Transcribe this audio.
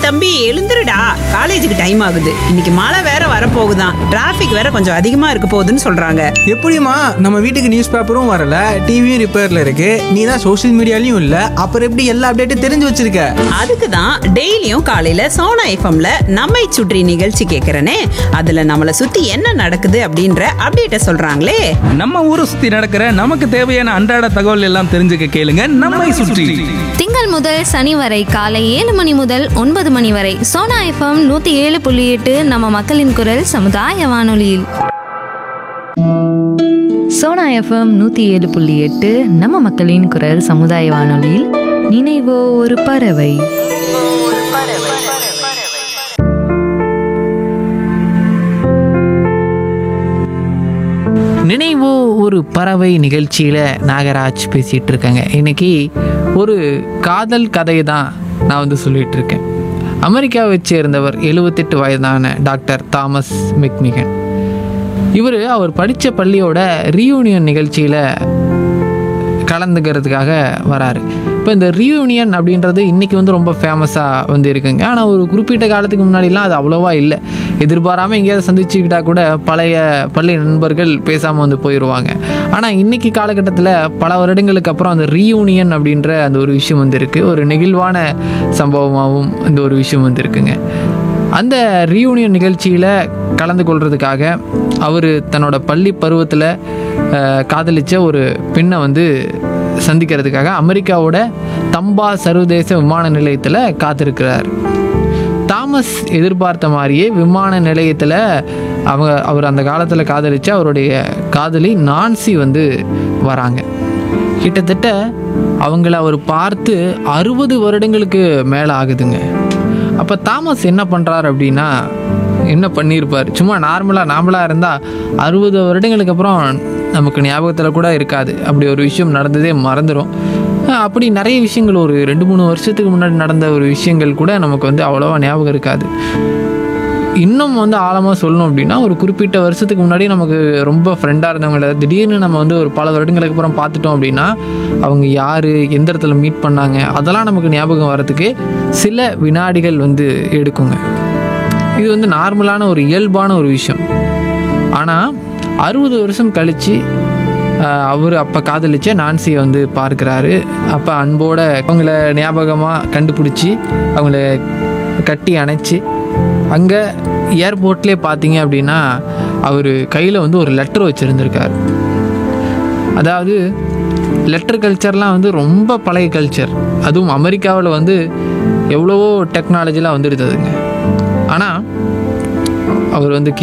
தம்பி எழுந்துருடா காலேஜுக்கு டைம் ஆகுது இன்னைக்கு மழை வேற வரப்போகுதாம் டிராஃபிக் வேற கொஞ்சம் அதிகமா இருக்க போகுதுன்னு சொல்றாங்க எப்படிம்மா நம்ம வீட்டுக்கு நியூஸ் பேப்பரும் வரல டிவியும் ரிப்பேர்ல இருக்கு நீ தான் சோஷியல் மீடியாலையும் இல்ல அப்புறம் எப்படி எல்லா அப்டேட்டும் தெரிஞ்சு வச்சிருக்க அதுக்கு தான் டெய்லியும் காலையில சோனா எஃப்எம்ல நம்மை சுற்றி நிகழ்ச்சி கேட்கறனே அதுல நம்மளை சுத்தி என்ன நடக்குது அப்படின்ற அப்டேட்ட சொல்றாங்களே நம்ம ஊரை சுத்தி நடக்கிற நமக்கு தேவையான அன்றாட தகவல் எல்லாம் தெரிஞ்சுக்க கேளுங்க நம்மை சுற்றி திங்கள் முதல் சனி வரை காலை ஏழு மணி முதல் ஒன்பது மணி வரை சோனா எஃப்எம் நூத்தி ஏழு புள்ளி எட்டு நம்ம மக்களின் குரல் சமுதாய வானொலியில் சோனா எஃப்எம் நூற்றி ஏழு புள்ளி எட்டு நம்ம மக்களின் குரல் சமுதாய வானொலியில் நினைவோ ஒரு பறவை நினைவோ ஒரு பறவை நிகழ்ச்சியில் நாகராஜ் பேசிகிட்டு இருக்கேங்க இன்னைக்கு ஒரு காதல் கதையை தான் நான் வந்து சொல்லிட்டு இருக்கேன் அமெரிக்காவை சேர்ந்தவர் எழுபத்தெட்டு வயதான டாக்டர் தாமஸ் மெக்மிகன் இவர் அவர் படித்த பள்ளியோட ரீயூனியன் நிகழ்ச்சியில் கலந்துக்கிறதுக்காக வராரு இப்போ இந்த ரீயூனியன் அப்படின்றது இன்றைக்கி வந்து ரொம்ப ஃபேமஸாக வந்து இருக்குங்க ஆனால் ஒரு குறிப்பிட்ட காலத்துக்கு முன்னாடிலாம் அது அவ்வளோவா இல்லை எதிர்பாராமல் எங்கேயாவது சந்திச்சுக்கிட்டா கூட பழைய பள்ளி நண்பர்கள் பேசாமல் வந்து போயிடுவாங்க ஆனால் இன்றைக்கி காலகட்டத்தில் பல வருடங்களுக்கு அப்புறம் அந்த ரீயூனியன் அப்படின்ற அந்த ஒரு விஷயம் வந்து இருக்குது ஒரு நெகிழ்வான சம்பவமாகவும் இந்த ஒரு விஷயம் வந்து இருக்குங்க அந்த ரீயூனியன் நிகழ்ச்சியில் கலந்து கொள்றதுக்காக அவர் தன்னோட பள்ளி பருவத்தில் காதலிச்ச ஒரு பெண்ணை வந்து சந்திக்கிறதுக்காக அமெரிக்காவோட தம்பா சர்வதேச விமான நிலையத்தில் காத்திருக்கிறார் தாமஸ் எதிர்பார்த்த மாதிரியே விமான நிலையத்தில் அவங்க அவர் அந்த காலத்தில் காதலிச்ச அவருடைய காதலி நான்சி வந்து வராங்க கிட்டத்தட்ட அவங்கள அவர் பார்த்து அறுபது வருடங்களுக்கு மேலே ஆகுதுங்க அப்போ தாமஸ் என்ன பண்ணுறார் அப்படின்னா என்ன பண்ணியிருப்பார் சும்மா நார்மலாக நார்மலாக இருந்தால் அறுபது வருடங்களுக்கு அப்புறம் நமக்கு ஞாபகத்தில் கூட இருக்காது அப்படி ஒரு விஷயம் நடந்ததே மறந்துடும் அப்படி நிறைய விஷயங்கள் ஒரு ரெண்டு மூணு வருஷத்துக்கு முன்னாடி நடந்த ஒரு விஷயங்கள் கூட நமக்கு வந்து அவ்வளோவா ஞாபகம் இருக்காது இன்னும் வந்து ஆழமாக சொல்லணும் அப்படின்னா ஒரு குறிப்பிட்ட வருஷத்துக்கு முன்னாடி நமக்கு ரொம்ப ஃப்ரெண்டாக இருந்தவங்கள திடீர்னு நம்ம வந்து ஒரு பல வருடங்களுக்கு அப்புறம் பார்த்துட்டோம் அப்படின்னா அவங்க யார் எந்த இடத்துல மீட் பண்ணாங்க அதெல்லாம் நமக்கு ஞாபகம் வரதுக்கு சில வினாடிகள் வந்து எடுக்குங்க இது வந்து நார்மலான ஒரு இயல்பான ஒரு விஷயம் ஆனால் அறுபது வருஷம் கழித்து அவர் அப்போ காதலிச்ச நான்சியை வந்து பார்க்குறாரு அப்போ அன்போட அவங்கள ஞாபகமாக கண்டுபிடிச்சி அவங்கள கட்டி அணைச்சி அங்கே ஏர்போர்ட்லேயே பார்த்தீங்க அப்படின்னா அவர் கையில் வந்து ஒரு லெட்டர் வச்சுருந்துருக்கார் அதாவது லெட்டர் கல்ச்சர்லாம் வந்து ரொம்ப பழைய கல்ச்சர் அதுவும் அமெரிக்காவில் வந்து எவ்வளவோ டெக்னாலஜிலாம் வந்துடுதுங்க ஆனால் அவர் வந்து